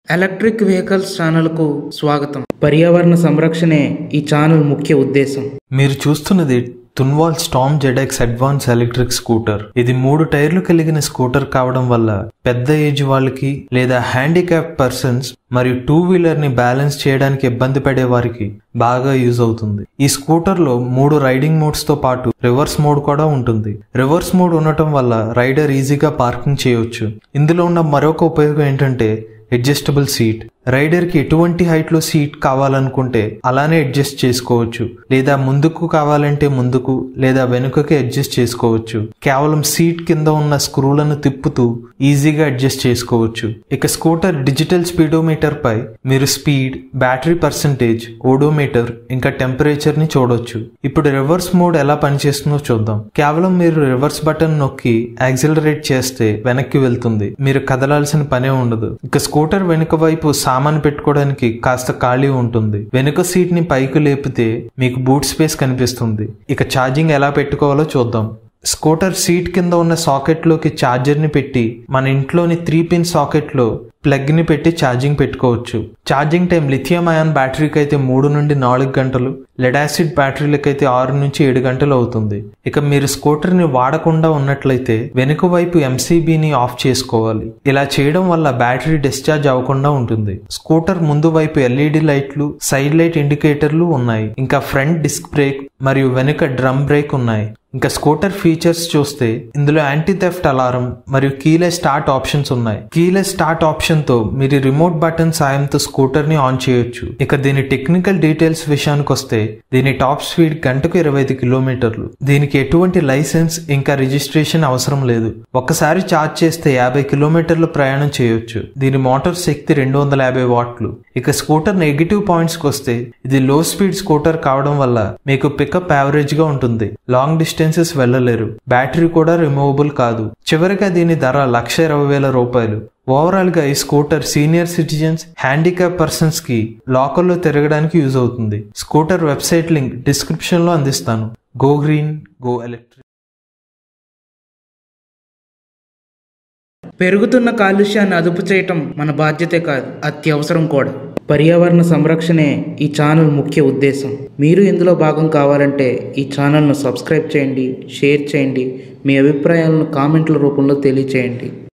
electric vehicles ఛానల్కు స్వాగతం పర్యావరణ సంరక్షణే ఈ ఛానల్ ముఖ్య ఉద్దేశం మీరు చూస్తున్నది Tunwal Storm ZX advance electric scooter ఇది మూడు టైర్లు కలిగిన స్కూటర్ కావడం వల్ల పెద్ద ఏజ్ వాళ్ళకి లేదా హ్యాండిక్యాప్ పర్సన్స్ మరియు టూ వీలర్ ని బ్యాలెన్స్ చేయడానికి ఇబ్బంది పడే వారికి బాగా యూజ్ అవుతుంది ఈ స్కూటర్ లో మూడు రైడింగ్ మోడ్స్ తో పాటు రివర్స్ మోడ్ కూడా ఉంటుంది రివర్స్ మోడ్ ఉండటం వల్ల రైడర్ ఈజీగా పార్కింగ్ చేయొచ్చు ఇందులో ఉన్న మరొక ఉపయోగం ఏంటంటే అడ్జస్టబుల్ సీట్ రైడర్ కి ఎటువంటి హైట్ లో సీట్ కావాలనుకుంటే అలానే అడ్జస్ట్ చేసుకోవచ్చు లేదా ముందుకు కావాలంటే ముందుకు లేదా వెనుకకి అడ్జస్ట్ చేసుకోవచ్చు కేవలం సీట్ కింద ఉన్న స్క్రూలను తిప్పుతూ ఈజీగా అడ్జస్ట్ చేసుకోవచ్చు ఇక స్కూటర్ డిజిటల్ స్పీడోమీటర్ పై మీరు స్పీడ్ బ్యాటరీ పర్సంటేజ్ ఓడోమీటర్ ఇంకా టెంపరేచర్ ని చూడొచ్చు ఇప్పుడు రివర్స్ మోడ్ ఎలా పనిచేస్తుందో చూద్దాం కేవలం మీరు రివర్స్ బటన్ నొక్కి యాక్సిలరేట్ చేస్తే వెనక్కి వెళ్తుంది మీరు కదలాల్సిన పనే ఉండదు ఇక స్కూటర్ వెనుక వైపు సామాన్ పెట్టుకోవడానికి కాస్త ఖాళీ ఉంటుంది వెనుక సీట్ ని పైకి లేపితే మీకు బూట్ స్పేస్ కనిపిస్తుంది ఇక ఛార్జింగ్ ఎలా పెట్టుకోవాలో చూద్దాం స్కూటర్ సీట్ కింద ఉన్న సాకెట్లోకి ఛార్జర్ని పెట్టి మన ఇంట్లోని త్రీ పిన్ సాకెట్లో ప్లగ్ ని పెట్టి ఛార్జింగ్ పెట్టుకోవచ్చు ఛార్జింగ్ టైం లిథియం అయాన్ బ్యాటరీకి అయితే మూడు నుండి నాలుగు గంటలు లెడాసిడ్ బ్యాటరీలకు అయితే ఆరు నుంచి ఏడు గంటలు అవుతుంది ఇక మీరు స్కూటర్ ని వాడకుండా ఉన్నట్లయితే వెనుక వైపు ఎంసీబీని ఆఫ్ చేసుకోవాలి ఇలా చేయడం వల్ల బ్యాటరీ డిశ్చార్జ్ అవ్వకుండా ఉంటుంది స్కూటర్ ముందు వైపు ఎల్ఈడి లైట్లు సైడ్ లైట్ ఇండికేటర్లు ఉన్నాయి ఇంకా ఫ్రంట్ డిస్క్ బ్రేక్ మరియు వెనుక డ్రమ్ బ్రేక్ ఉన్నాయి ఇంకా స్కూటర్ ఫీచర్స్ చూస్తే ఇందులో యాంటీ థెఫ్ట్ అలారం మరియు కీలెస్ స్టార్ట్ ఆప్షన్స్ ఉన్నాయి కీలెస్ స్టార్ట్ ఆప్షన్ తో మీరు రిమోట్ బటన్ సాయంతో స్కూటర్ ని ఆన్ చేయొచ్చు ఇక దీని టెక్నికల్ డీటెయిల్స్ విషయానికి వస్తే దీని టాప్ స్పీడ్ గంటకు ఇరవై ఐదు కిలోమీటర్లు దీనికి ఎటువంటి లైసెన్స్ ఇంకా రిజిస్ట్రేషన్ అవసరం లేదు ఒక్కసారి ఛార్జ్ చేస్తే యాభై కిలోమీటర్లు ప్రయాణం చేయొచ్చు దీని మోటార్ శక్తి రెండు వందల యాభై వాట్లు ఇక స్కూటర్ నెగిటివ్ పాయింట్స్ కి వస్తే ఇది లో స్పీడ్ స్కూటర్ కావడం వల్ల మీకు పికప్ యావరేజ్ గా ఉంటుంది లాంగ్ డిస్టెన్సెస్ వెళ్ళలేరు బ్యాటరీ కూడా రిమూవబుల్ కాదు చివరిగా దీని ధర లక్ష ఇరవై వేల రూపాయలు ఓవరాల్ గా ఈ scooter senior citizens handicap persons కి లోకల్లో తిరగడానికి యూజ్ అవుతుంది స్కూటర్ వెబ్సైట్ లింక్ డిస్క్రిప్షన్ లో అందిస్తాను గో గ్రీన్ గో ఎలక్ట్రిక్ పెరుగుతున్న కాలుష్యాన్ని అదుపు చేయటం మన బాధ్యతే కాదు అత్యవసరం కూడా పర్యావరణ సంరక్షణే ఈ ఛానల్ ముఖ్య ఉద్దేశం మీరు ఇందులో భాగం కావాలంటే ఈ ఛానల్ను సబ్స్క్రైబ్ చేయండి షేర్ చేయండి మీ అభిప్రాయాలను కామెంట్ల రూపంలో తెలియచేయండి